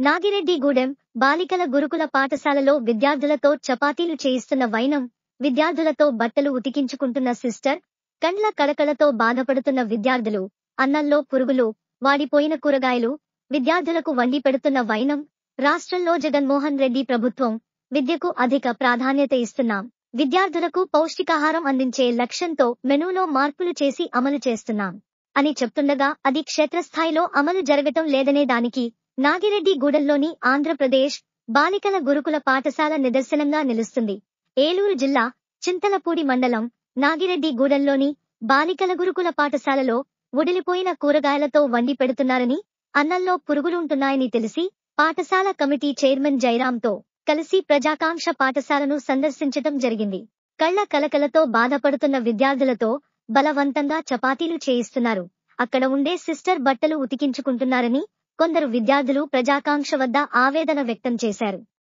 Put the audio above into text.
నాగిరెడ్డిగూడెం బాలికల గురుకుల పాఠశాలలో విద్యార్థులతో చపాతీలు చేయిస్తున్న వైనం విద్యార్థులతో బట్టలు ఉతికించుకుంటున్న సిస్టర్ కండ్ల కళకళతో బాధపడుతున్న విద్యార్థులు అన్నంలో పురుగులు వాడిపోయిన కూరగాయలు విద్యార్థులకు వండి పెడుతున్న వైనం రాష్ట్రంలో జగన్మోహన్ రెడ్డి ప్రభుత్వం విద్యకు అధిక ప్రాధాన్యత ఇస్తున్నాం విద్యార్థులకు పౌష్టికాహారం అందించే లక్ష్యంతో మెనూలో మార్పులు చేసి అమలు చేస్తున్నాం అని చెప్తుండగా అది క్షేత్రస్థాయిలో అమలు జరగటం లేదనే దానికి నాగిరెడ్డి గూడెంలోని ఆంధ్రప్రదేశ్ బాలికల గురుకుల పాఠశాల నిదర్శనంగా నిలుస్తుంది ఏలూరు జిల్లా చింతలపూడి మండలం నాగిరెడ్డి గూడెంలోని బాలికల గురుకుల పాఠశాలలో ఉడిలిపోయిన కూరగాయలతో వండి పెడుతున్నారని అన్నంలో పురుగులుంటున్నాయని తెలిసి పాఠశాల కమిటీ చైర్మన్ జైరాంతో కలిసి ప్రజాకాంక్ష పాఠశాలను సందర్శించటం జరిగింది కళ్ల కలకలతో బాధపడుతున్న విద్యార్థులతో బలవంతంగా చపాతీలు చేయిస్తున్నారు అక్కడ ఉండే సిస్టర్ బట్టలు ఉతికించుకుంటున్నారని కొందరు విద్యార్థులు ప్రజాకాంక్ష వద్ద ఆవేదన వ్యక్తం చేశారు